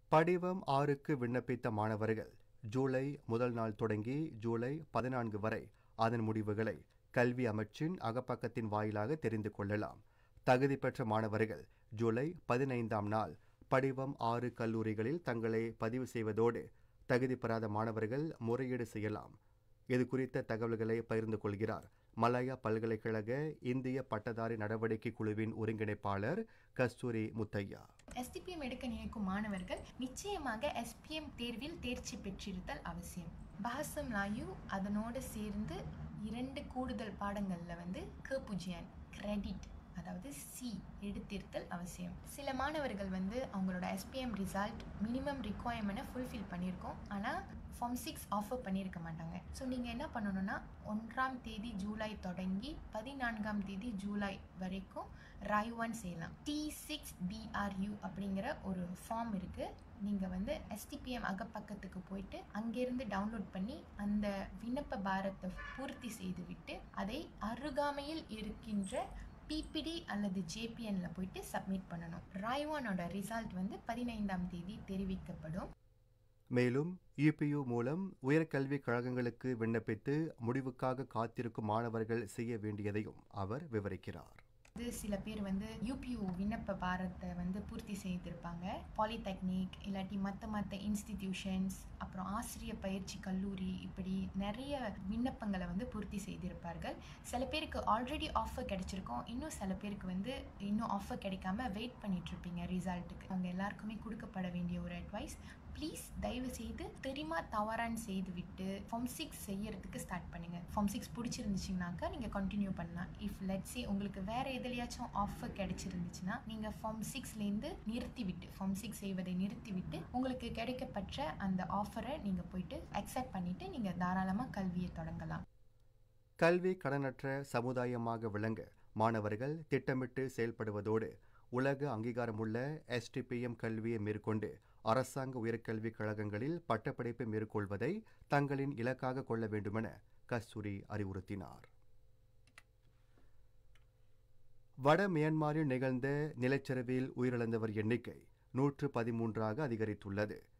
படிவம் ஆறுக்கு விண்ணப்பித்த மாணவர்கள் ஜூலை முதல் நாள் தொடங்கி ஜூலை பதினான்கு வரை அதன் முடிவுகளை கல்வி அமைச்சின் அகப்பக்கத்தின் வாயிலாக தெரிந்து கொள்ளலாம் தகுதி பெற்ற மாணவர்கள் ஜூலை பதினைந்தாம் நாள் படிவம் ஆறு கல்லூரிகளில் தங்களை பதிவு செய்வதோடு தகுதி பெறாத மாணவர்கள் முறையீடு செய்யலாம் இது குறித்த தகவல்களை பகிர்ந்து கொள்கிறார் மலாயா பல்கலைக்கழக இந்திய பட்டதாரி நடவடிக்கை குழுவின் ஒருங்கிணைப்பாளர் கஸ்தூரி முத்தையா எஸ்டிபிஎம் எடுக்க நினைக்கும் மாணவர்கள் நிச்சயமாக எஸ்பிஎம் தேர்வில் தேர்ச்சி பெற்றிருத்தல் அவசியம் பாசம் லாயு அதனோடு சேர்ந்து இரண்டு கூடுதல் பாடங்களில் வந்து கேபுஜியன் கிரெடிட் அதாவது சி எடுத்திருத்தல் அவசியம் சில மாணவர்கள் வந்து அவங்களோட எஸ்பிஎம் ரிசல்ட் மினிமம் ரிக்குவயர்மெண்ட்டை ஃபுல்ஃபில் பண்ணியிருக்கோம் ஆனால் ஃபார்ம் சிக்ஸ் ஆஃபர் பண்ணியிருக்க மாட்டாங்க ஸோ நீங்கள் என்ன பண்ணணும்னா ஒன்றாம் தேதி ஜூலை தொடங்கி பதினான்காம் தேதி ஜூலை வரைக்கும் ராய்வான் செய்யலாம் டி சிக்ஸ் பிஆர்யூ அப்படிங்கிற ஒரு ஃபார்ம் இருக்குது நீங்கள் வந்து எஸ்டிபிஎம் அகப்பக்கத்துக்கு போயிட்டு அங்கேருந்து டவுன்லோட் பண்ணி அந்த விண்ணப்ப பாரத்தை பூர்த்தி செய்துவிட்டு அதை அருகாமையில் இருக்கின்ற பிபிடி அல்லது ஜேபிஎன்ல போயிட்டு சப்மிட் பண்ணணும் ராய்வானோட ரிசல்ட் வந்து பதினைந்தாம் தேதி தெரிவிக்கப்படும் மேலும் யூபியு மூலம் உயர்கல்விக் கழகங்களுக்கு விண்ணப்பித்து முடிவுக்காக காத்திருக்கும் மாணவர்கள் செய்ய வேண்டியதையும் அவர் விவரிக்கிறார் இது சில பேர் வந்து யூபியூ விண்ணப்ப பாரத்தை வந்து பூர்த்தி செய்திருப்பாங்க பாலிடெக்னிக் இல்லாட்டி மற்ற மற்ற இன்ஸ்டிடியூஷன்ஸ் அப்புறம் ஆசிரியர் பயிற்சி கல்லூரி இப்படி நிறைய விண்ணப்பங்களை வந்து பூர்த்தி செய்திருப்பார்கள் சில பேருக்கு ஆல்ரெடி ஆஃபர் கிடைச்சிருக்கும் இன்னும் சில பேருக்கு வந்து இன்னும் ஆஃபர் கிடைக்காம வெயிட் பண்ணிட்டு இருப்பீங்க ரிசல்ட்டுக்கு அவங்க எல்லாருக்குமே கொடுக்கப்பட வேண்டிய ஒரு அட்வைஸ் ப்ளீஸ் தயவு செய்து தெரியுமா தவறான்னு செய்து விட்டு ஃபார்ம் சிக்ஸ் செய்யறதுக்கு ஸ்டார்ட் பண்ணுங்க ஃபார்ம் சிக்ஸ் பிடிச்சிருந்துச்சிங்கனாக்கா நீங்கள் கண்டினியூ பண்ணலாம் இஃப் லெட்ஸே உங்களுக்கு வேற எதுலையாச்சும் ஆஃபர் கிடைச்சிருந்துச்சுன்னா நீங்கள் ஃபார்ம் சிக்ஸ்லேருந்து நிறுத்தி விட்டு ஃபார்ம் சிக்ஸ் செய்வதை நிறுத்தி விட்டு உங்களுக்கு கிடைக்கப்பட்ட அந்த ஆஃபரை நீங்கள் போயிட்டு அக்செப்ட் பண்ணிட்டு நீங்கள் தாராளமாக கல்வியை தொடங்கலாம் கல்வி கடனற்ற சமுதாயமாக விளங்க மாணவர்கள் திட்டமிட்டு செயல்படுவதோடு உலக அங்கீகாரமுள்ள எஸ்டிபிஎம் கல்வியை மேற்கொண்டு அரசாங்க உயர்கல்விக் கழகங்களில் பட்டப்படிப்பை மேற்கொள்வதை தங்களின் இலக்காக கொள்ள வேண்டுமென கஸ்தூரி அறிவுறுத்தினார் வட மியான்மரில் நிகழ்ந்த நிலச்சரிவில் உயிரிழந்தவர் எண்ணிக்கை நூற்று பதிமூன்றாக அதிகரித்துள்ளது